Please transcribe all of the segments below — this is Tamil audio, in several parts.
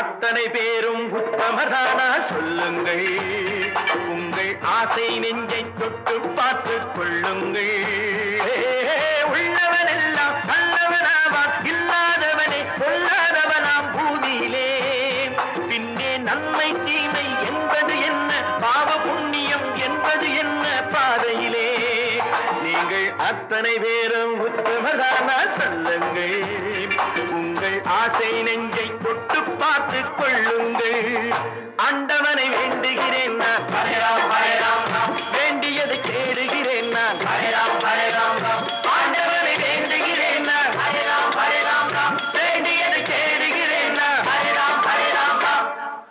அத்தனை பேரும் உத்தமதானா சொல்லுங்கள் உங்கள் ஆசை நெஞ்சை தொட்டு பார்த்து கொள்ளுங்கள் உள்ளவனெல்லாம் நல்லவனாவான் இல்லாதவனே பொல்லாதவனாம் பூமியிலே பின்னே நன்மை தீமை என்பது என்ன பாவ புண்ணியம் என்பது என்ன பாதையிலே நீங்கள் அத்தனை பேரும் உத்தமதானா சொல்லுங்கள் உங்கள் ஆசை நெஞ்சை தொட்டு பார்த்து கொள்ளுங்கள் ஆண்டவனை வேண்டுகிறேன் நான் ஹரேராம், ஹரேராம், ராம். வேண்டியதை தேடுகிறேன் நான் ஹரேராம், ஹரேராம், ராம். ஆண்டவனை வேண்டுகிறேன் நான் ஹரேராம், ஹரேராம், ராம். வேண்டியதை தேடுகிறேன் நான் ஹரேராம், ஹரேராம், ராம்.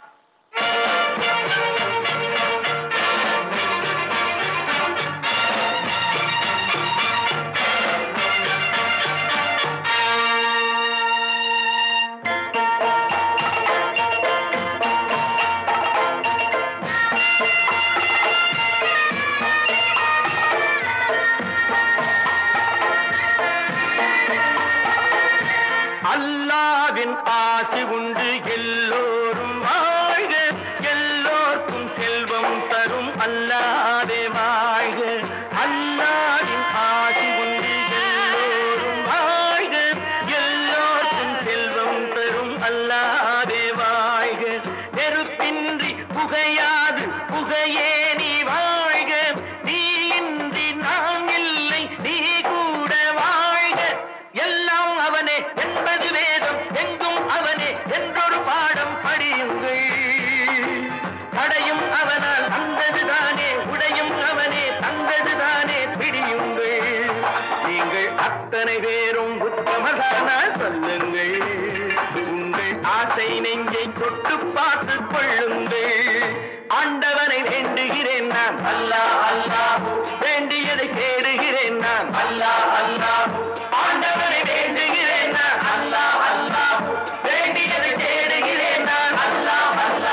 அல்லாவின் ஆசி உண்டு எல்லோரும் வாழ்க எல்லோர்க்கும் செல்வம் தரும் அல்லாவே வாழ்க அல்லாவின் ஆசி உண்டு எல்லோரும் வாழ்க எல்லோர்க்கும் செல்வம் தரும் அல்லாவே வாழ்க நெருப்பின்றி புகையாது புகையே நீ வாழ்க நீ இன்றி நான் இல்லை நீ கூட வாழ்க எல்லாம் அவனே என்பது வேதம் எங்கும் அவனே என்றொரு பாடம் படியுங்கள் தடையும் அவனால் வந்ததுதானே உடையும் அவனே தந்ததுதானே பிடியுங்கள் நீங்கள் அத்தனை பேரும் உத்தமதானா சொல்லுங்கள் உங்கள் ஆசை நெஞ்சை தொட்டு பார்த்து கொள்ளுங்கள் ஆண்டவனை வேண்டுகிறேன் நான் அல்லா அல்லா வேண்டியதை தேடுகிறேன் நான் அல்லா அல்லா ஆண்டவனை வேண்டுகிறேன் நான் அல்லா அல்லா வேண்டியதை தேடுகிறேன் நான் அல்லா அல்லா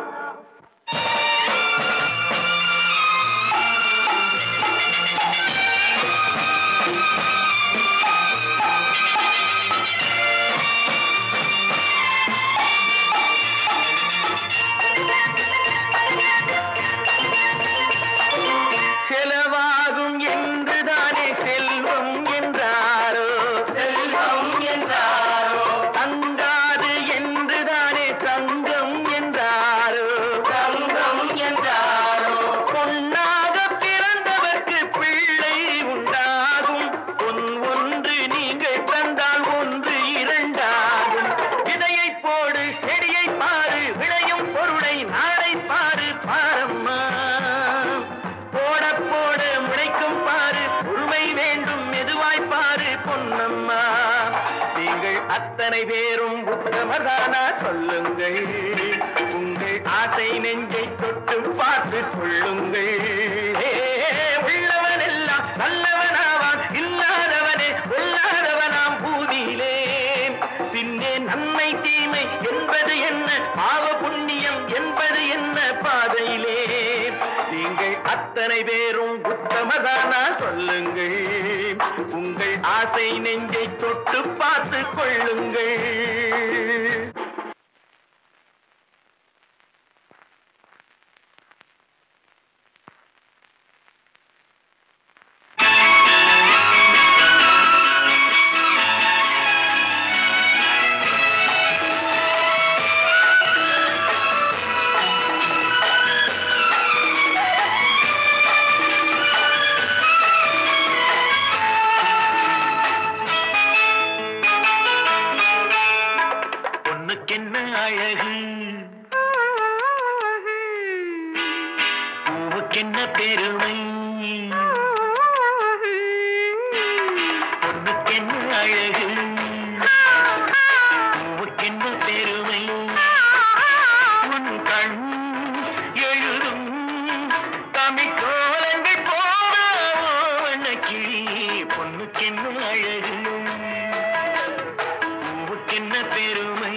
செலவாகும் என்றுதானே செல்வம் என்றாரோ செல்வம் என்றாரோ தங்காது என்றுதானே தங்கம் என்றாரோ தங்கம் என்றாரோ பொன்னாக பிறந்தவர்க்கு பிள்ளை உண்டாகும் பொன் ஒன்று நீங்கள் தந்தால் ஒன்று இரண்டாகும் விதையை போடு செடியை பாரு விளையும் பொருளை நாளை பாரு பாரம்மா போட போட முளைக்கும் பாரு பொறுமை வேண்டும் மெதுவாய் பாரு பொன்னம்மா நீங்கள் அத்தனை பேரும் உத்தமதானா சொல்லுங்கள் உங்கள் ஆசை நெஞ்சை தொட்டு பார்த்து கொள்ளுங்கள் ஏ, உள்ளவன் எல்லாம் நல்லவனாவான் இல்லாதவனே கொல்லாதவனாம் பூமியிலே பின்னே நன்மை தீமை என்பது என்ன பாவ புண்ணியம் என்பது என்ன பாதையிலே நீங்கள் அத்தனை பேரும் உத்தமதானா சொல்லுங்கள் உங்கள் ஆசை நெஞ்சை தொட்டு பார்த்து கொள்ளுங்கள் பொண்ணுக்கென்ன அழகு பூவுக்கென்ன பெருமை பொண்ணுக்கென்ன அழகு பூவுக்கென்ன பெருமை உன் கண் எழுதும் தமிழ்கோலங்கள் போல கிளி பொண்ணுக்கென்ன அழகு பூவுக்கென்ன பெருமை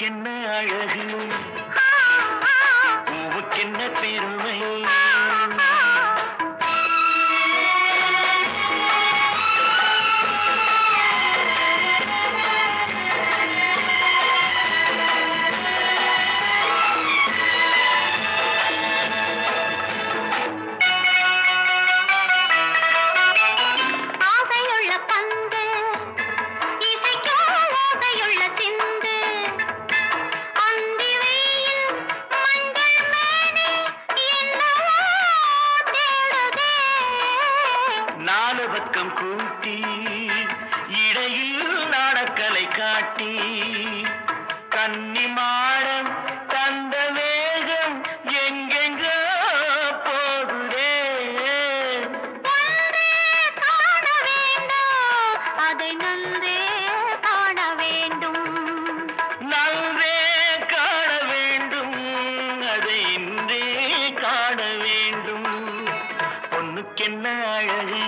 பொண்ணுக்கென்ன அழகு பூவுக்கென்ன பெருமை ஆசையுள்ள பந்து இசைக்கும் ஓசையுள்ள சிந்து அந்தி வெயில் மஞ்சள் மேனி என்னவோ தேடுதே நாலு பக்கம் கூட்டி இடையில் நாடக்கலை காட்டி கன்னி மாடம் தந்த வேகம் எங்கெங்கோ போகுதே ஒன்றே காண வேண்டும் அதை நன்றே காண வேண்டும் நன்றே காண வேண்டும் அதை இன்றே காண வேண்டும் பொண்ணுக்கென்ன அழகு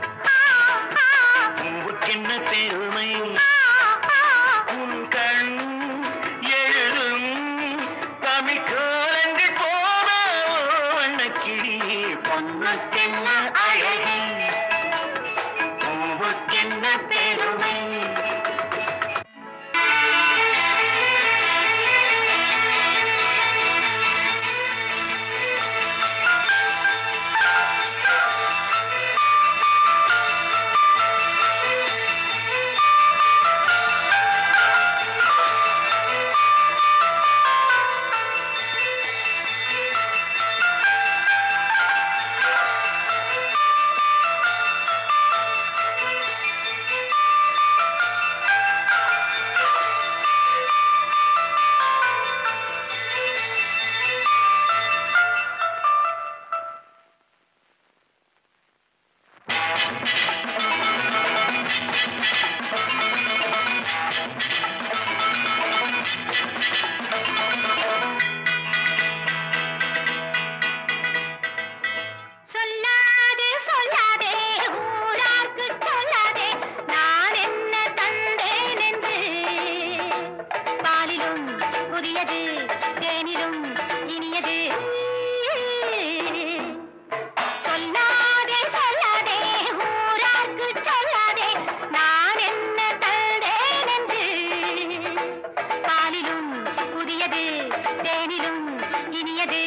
பூவுக்கென்ன பெருமை உன் கண் எழுதும் தமிழ் கோலங்கள் போல வண்ணக்கிளி பொண்ணுக்கென்ன அழகு பூவுக்கென்ன பெருமை சொல்லாதே சொல்லாதே ஊரார்க்கு சொல்லாதே நான் என்ன தந்தேன் என்று பாலிலும் புதியது தேனிலும் இனியது சொல்லாதே சொல்லாதே ஊரார்க்கு சொல்லாதே நான் என்ன தந்தேன் என்று பாலிலும் புதியது தேனிலும் இனியது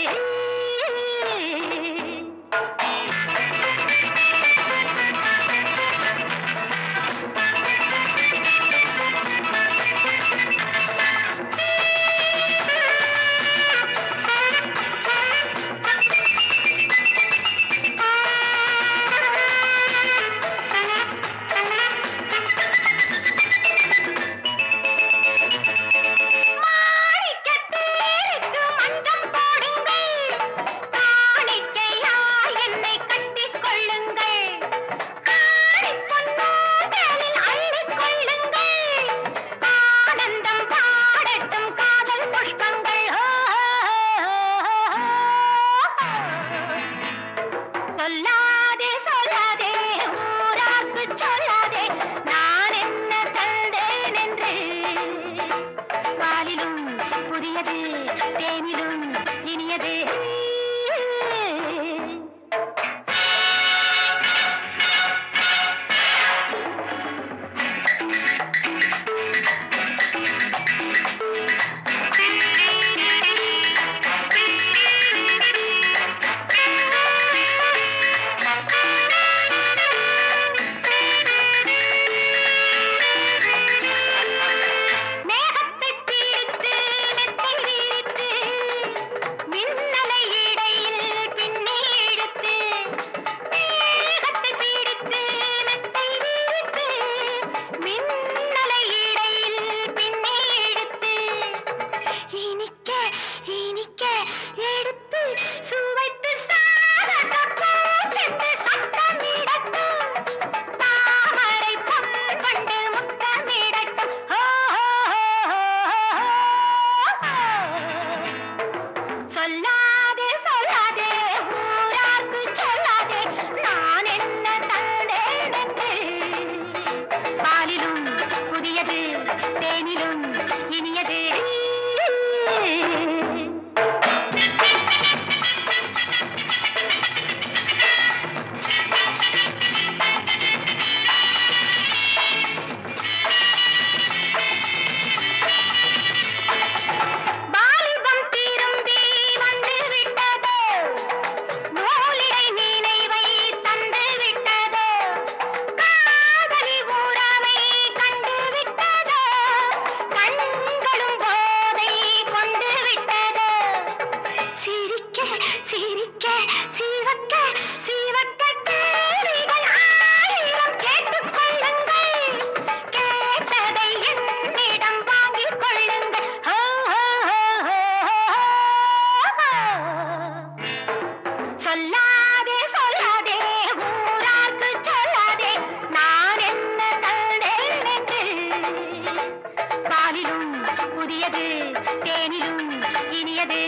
மாணிக்கத்தேருக்கு மஞ்சம் போடுங்கள் காணிக்கையால் என்னை கட்டிக் கொள்ளுங்கள் காணிப் பொன்னூஞ்சலில் அள்ளிக் கொள்ளுங்கள் ஆனந்தம் பாடட்டும் காதல் புஷ்பங்கள் சொல்லாதே சொல்லாதே ஊரார்க்கு சொல்லாதே நான் என்ன தந்தேன் என்று பாலிலும் புதியது தேனிலும் இனியது மேகத்தை பீடித்து நெத்தி வீழித்து மின்னலை பாலிலும் புதியது தேனிலும் இனியது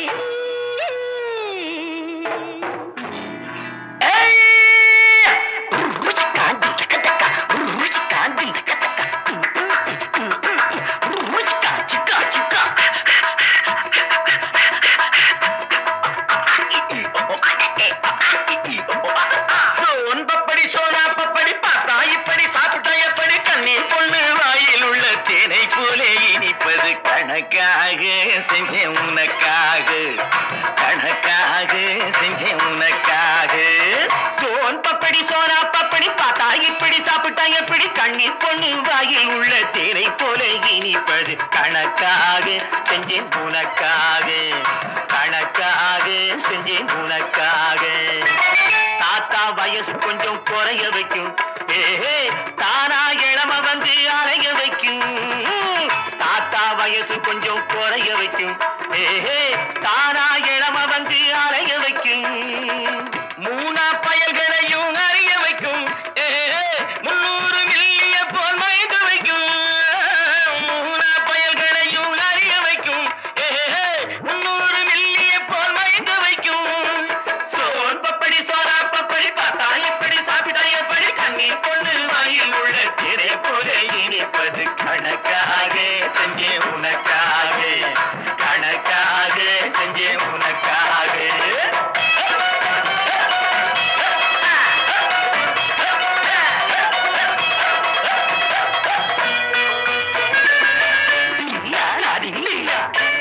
ஒன்பப்படி சோனா பப்படி பார்த்தா இப்படி சாப்பிட்டா எப்படி கண்ணீர் பொண்ணு வாயில் உள்ள தேனை போலே இனிப்பது கணக்காக செஞ்சேன் உனக்காக கணக்காக செஞ்சேன் உனக்காக சோன் பப்படி சோனா பப்படி பார்த்தா இப்படி சாப்பிட்டா எப்படி கண்ணீர் பொண்ணு வாயில் உள்ள தேனை போல இனிப்பது கணக்காக செஞ்சேன் உனக்காக கணக்காக செஞ்சேன் உனக்காக தாத்தா வயசு கொஞ்சம் குறைய வைக்கும் ஏஹே தானா இளம வந்து அலைய வைக்கும் தாத்தா வயசு கொஞ்சம் குறைய வைக்கும் ஏஹே தானா இளம வந்து அலைய வைக்கும் மூணா பயல்களையும் அறிய வைக்கும் ஏஹே முன்னூறு மில்லிய போல் மயங்க வைக்கும் மூணா பயல்களையும் அறிய வைக்கும் ஏஹே முன்னூறு மில்லிய போல் மயங்க வைக்கும் சோன் பப்படி சோனா பப்படி பார்த்தா எப்படி சாப்பிட்டா எப்படி கண்ணீர் பொண்ணு வாயில் உள்ள திரை போல இனிப்பது கணக்காக செஞ்சே உனக்காக கணக்காக செஞ்சே உனக்காக இல்லையா, அது இல்லையா?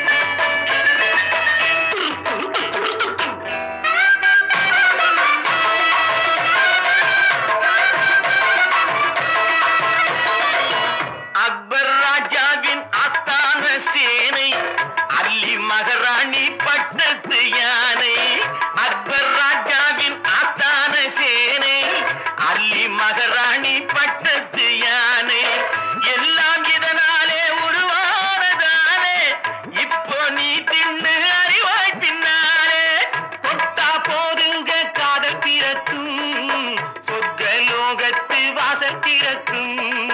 அக்பர் ராஜாவின் ஆஸ்தான சேனை அல்லி மகாராணி பட்டத்து யானை அக்பர் ராஜாவின் ஆஸ்தான சேனை அல்லி மகாராணி பட்டத்து யானை எல்லாம் இதனாலே உருவானதாலே இப்போ நீ தின்னு அறிவாய் பின்னாலே தொட்டா போதுங்க காதல் பிறக்கும் சொர்க்க லோகத்து வாசல் திறக்கும்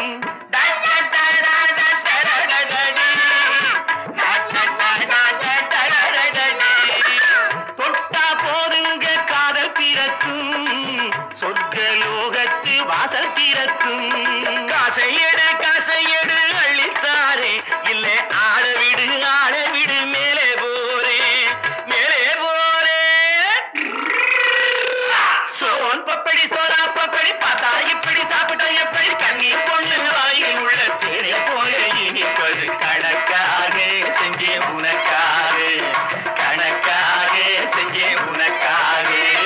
தொட்டா போதுங்க காதல் பிறக்கும் சொர்க்க லோகத்து வாசல் திறக்கும் காசை எடு காசை எடு அள்ளித்தாரே இல்லை ஆட விடு ஆட விடு மேலே போரே மேலே போரே சோன் பப்படி சோனா பப்படி பார்த்தா இப்படி சாப்பிட்டா எப்படி கண்ணீர் பொண்ணு வாயில் உள்ள தேனை போல இனிப்பது கணக்காக செஞ்சே உனக்காக கணக்காக செஞ்சே உனக்காக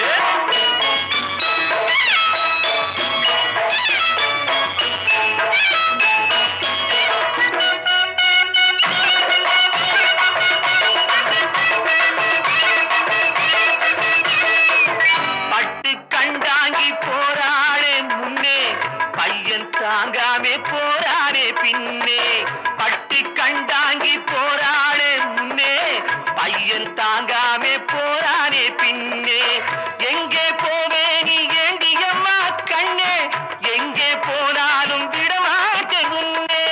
பட்டு கண்டாங்கி போராளே முன்னே பையன் தாங்காமே போராடே பின்னே பட்டு கண்டாங்கி போராளே முன்னே பையன் தாங்காமே போராடே பின்னே எங்கே போவே நீ ஏண்டியம்மா கண்ணே எங்கே போனாலும் விடமாட்டே உன்னே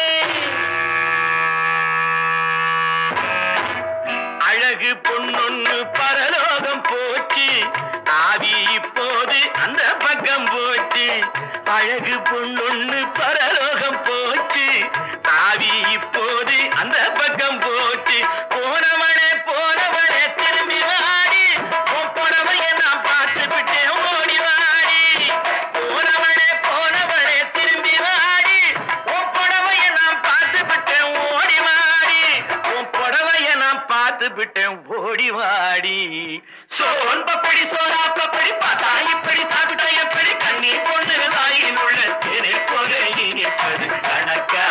அழகு பொன்னொன்னு பரலோகம் போச்சு ஆவி இப்போது அந்த பக்கம் போச்சு அழகு பொன்னொன்னு பரலோகம் போச்சு ஆவி இப்போது அந்த பக்கம் போச்சு போனவனே போனவனே திரும்பி வாடி உன் புடவைய நான் பார்த்து விட்டேன் ஓடி வாடி போனவனே போனவனே திரும்பி வாடி உன் புடவைய நான் பார்த்து விட்டேன் ஓடி வாடி உன் புடவைய நான் பார்த்து விட்டேன் ஓடி வாடி சோன் பப்படி சோரா பப்படி பார்த்தா இப்படி சாப்பிட்டா எப்படி கண்ணீர் பொண்ணு வாயில் உள்ள திரை போல இனிப்பது கணக்கா